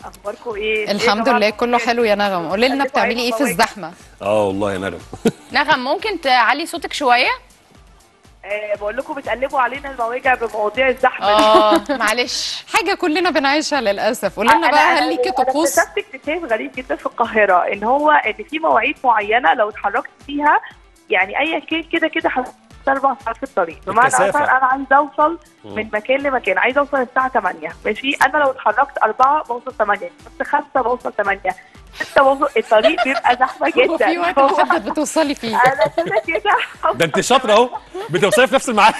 اخباركم ايه الحمد إيه يا لله جماعة؟ كله حلو يا نغم قولي لنا خليكوا بتعملي ايه في عينكم الزحمه اه والله يا نغم نغم ممكن تعلي صوتك شويه آه بقول لكم بتقلبوا علينا المواجع بمواضيع الزحمه اه معلش حاجه كلنا بنعيشها للاسف قولي لنا أنا- بقى أنا- هل ليكي انا طقوس اكتشفت اكتشاف غريب جدا في القاهره ان هو ان في مواعيد معينه لو اتحركت فيها يعني ايا كان كده كده هتبقى اربع ساعات في الطريق بمعنى الكثافة. مثلا انا عايزه اوصل من مكان لمكان عايزه اوصل الساعه 8 ماشي انا لو اتحركت 4 بوصل 8 بس 5 بوصل 8 6 بوصل الطريق بيبقى زحمه جدا وفي وقت هو محدد بتوصلي فيه انا كده كده ده انت شاطره اهو بتوصلي في نفس الميعاد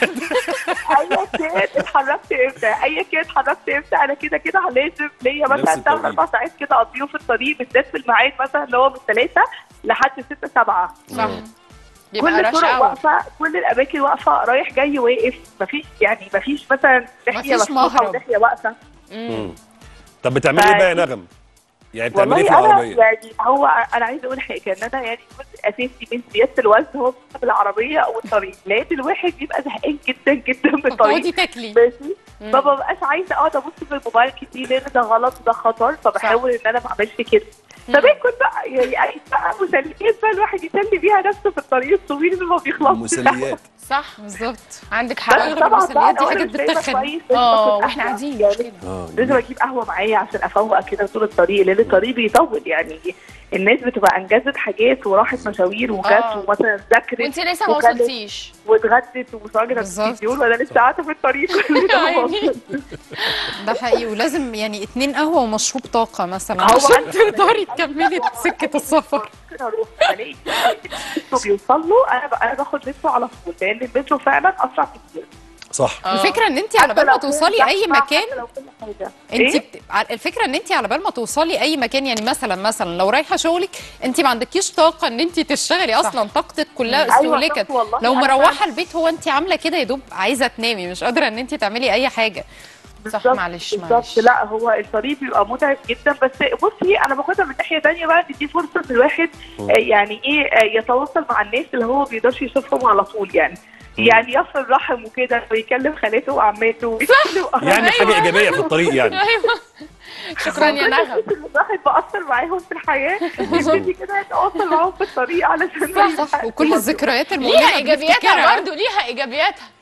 ايا كان اتحركت امتى ايا كان اتحركت امتى انا كده كده لازم ليا نفس مثلا ثلاث التوقيت. اربع ساعات كده اقضيهم في الطريق بالذات في الميعاد مثلا اللي هو من ثلاثه لحد 6 7 صح يبقى كل رش الطرق اور واقفه كل الاماكن واقفه رايح جاي واقف مفيش يعني مفيش مثلا ناحيه مفيش مفتوحه مهرب. وناحيه واقفه مم. طب بتعملي ايه بقى يا نغم يعني بتعملي ايه في والله انا العربيه يعني هو انا عايزه اقول حاجه ان انا يعني جزء اساسي من زياده الوزن هو بسبب العربيه او الطريق لان الواحد بيبقى زهقان جدا جدا من الطريق بتقعدي تاكلي ماشي ما ببقاش عايزه اقعد ابص في الموبايل كتير لان ده غلط وده خطر فبحاول ان انا ما اعملش كده فباكل بقى يعني اي بقى مسليات بقى الواحد يسلي بيها نفسه في الطريق الطويل اللي ما بيخلصش مسليات صح بالظبط عندك حق بس طبعا المسليات بقى دي لو حاجات أنا مش بتتخن. نايمة كويس لازم اه آكل واحنا قهوة. قاعدين يعني مش كده اه لازم اجيب قهوه معايا عشان افوق كده طول الطريق لان الطريق بيطول يعني الناس بتبقى انجزت حاجات وراحت مشاوير وجت آه. ومثلا ذاكرت وانت لسه ما وكلت وصلتيش واتغدت ومتواجده في بالظبط. التلفزيون وانا لسه قاعده في الطريق كل ده ما وصلتش. ده حقيقي ولازم يعني اتنين قهوه ومشروب طاقه مثلا هو عشان عندي- تقدري تكملي سكه السفر ممكن اروح الاقي المترو بيوصل له انا ب- انا باخد مترو على طول لان المترو فعلا اسرع كتير صح آه. الفكره ان انت على بال ما توصلي اي مكان انت انت بت... ع- الفكره ان انت على بال ما توصلي اي مكان يعني مثلا مثلا لو رايحه شغلك انت ما عندكيش طاقه ان انت تشتغلي اصلا طاقتك كلها أيوة استهلكت صح والله، لو أنا مروحه فعلاً. البيت هو انت عامله كده يا دوب عايزه تنامي مش قادره ان انت تعملي اي حاجه صح معلش بالظبط معلش لا هو الطريق بيبقى متعب جدا بس بصي انا باخدها من ناحيه تانية بقى ان دي فرصه ان الواحد آه، يعني ايه آه، يتواصل مع الناس اللي هو ما بيقدرش يشوفهم على طول يعني يعني يصل رحم وكده ويكلم خالاته وعماته ويكلم يعني حاجه ايجابيه في الطريق يعني ايوه شكرا يا نغم الواحد بأثر معاهم في الحياه يبتدي كده يتواصل معاهم في الطريق علشان ما صح يزهقش وكل برضه. الذكريات المؤلمه ليها ايجابياتها بنفتكرها. برضه ليها ايجابياتها